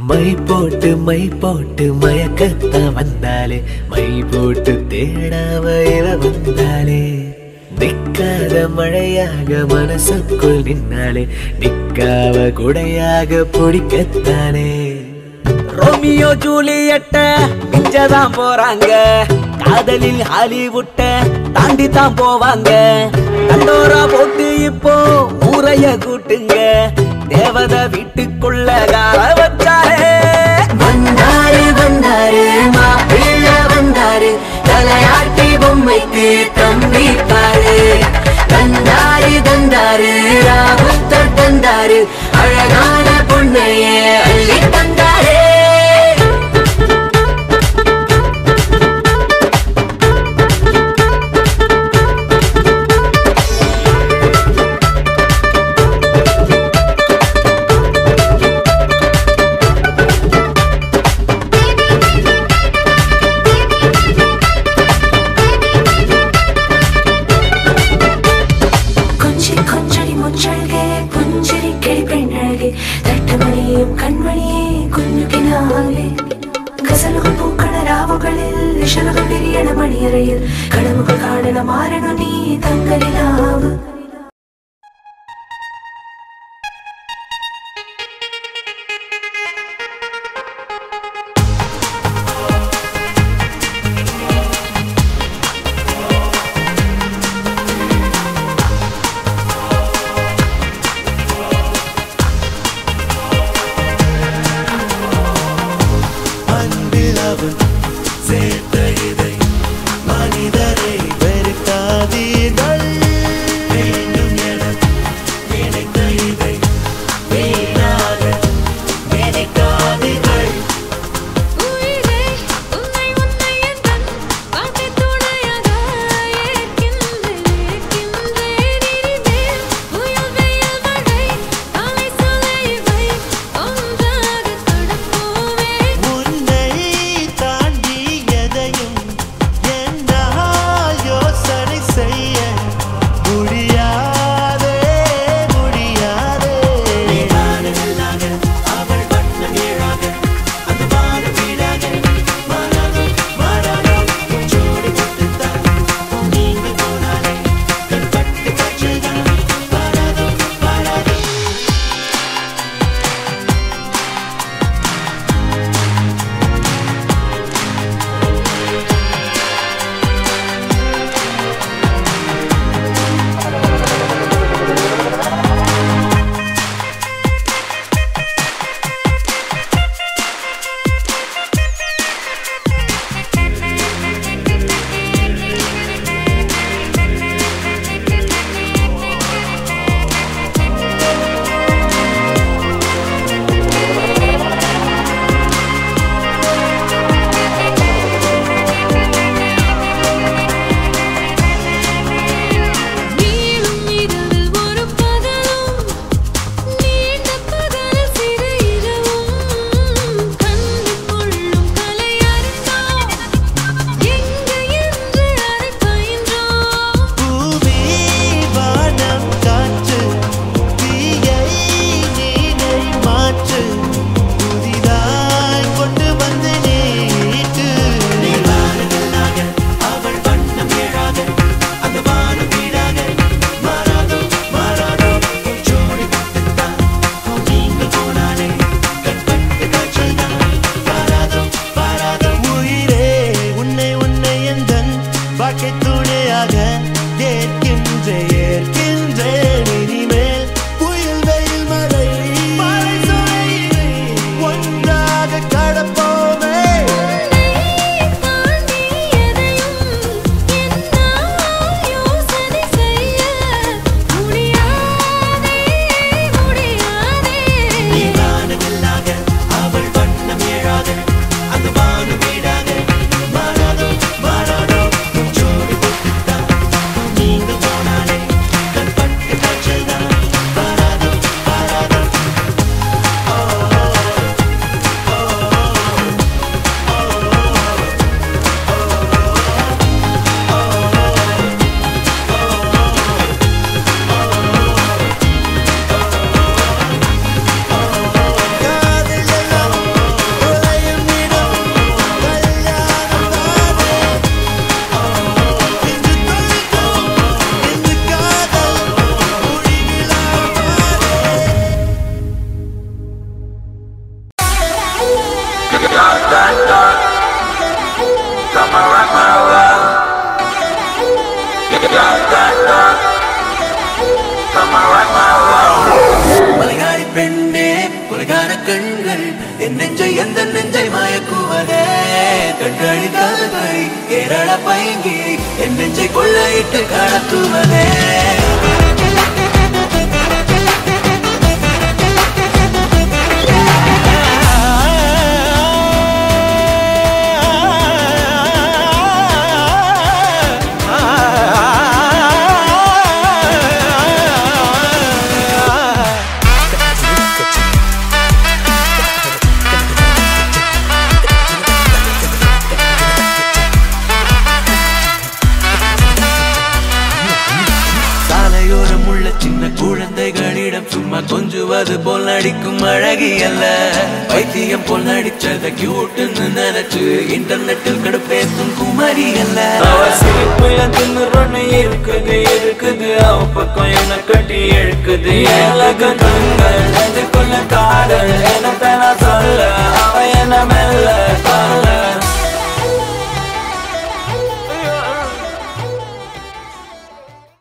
my போட்டு my போட்டு மயக்கத்தான் வந்தாலே மை போட்டு தேடாம இவ வந்தாலே நிக்காத மழையாக மனசுக்குள் நின்னாலே நிக்காவ குடையாக பிடிக்கத்தானே ரோமியோ ஜூலியட்ட மிஞ்சதான் போறாங்க காதலில் ஹாலிவுட்ட தாண்டி தான் போவாங்க தண்டோரா போட்டு இப்போ ஊரைய கூட்டுங்க தேவத வீட்டுக்குள்ள கால வச்சாரே வந்தாரு வந்தாரு மாப்பிள்ள வந்தாரு தலையாட்டி பொம்மைக்கு தம்பி பாரு தந்தாரு தந்தாரு ராகுத்தர் தந்தாரு அழகான பொண்ணையே அள்ளி தந்தாரே கொஞ்சி கொஞ்சடி முச்சழ்கே புഞ്ചിരി കിളി പെണ്ണഴകെ തട്ടമണിയും കൺമണിയെ കുഞ്ഞു കിനാവേ ഗസലുകൾ പൂക്കണ രാവുകളിൽ ഇഷലുകൾ വിരിയണ മണിയറയിൽ കടമുകൾ കാണണ മാറണു നീ തങ്കലിലാവ് அன்பில் அவன் சேர்த்த இதை மனிதரை வெறுக்காதீர்கள் கண்கள் என் நெஞ்சை எந்த நெஞ்சை மயக்குவதே கண்களிக்காத கை கேரள பைங்கி என் நெஞ்சை கொள்ளையிட்டு கடத்துவதே சாலையோரம் உள்ள சின்ன குழந்தைகளிடம் சும்மா கொஞ்சுவது போல் நடிக்கும் அழகி அல்ல வைத்தியம் போல் நடிச்சத கியூட்னு நினைச்சு இன்டர்நெட்டில் கடுப்பேத்தும் குமரி அல்ல அவ சிரிப்புல திமிரொன்னு இருக்குது இருக்குது அவ பக்கம் என்ன கட்டி இழுக்குது ஏழகங்கள் நெஞ்சுக்குள்ள காதல் என்ன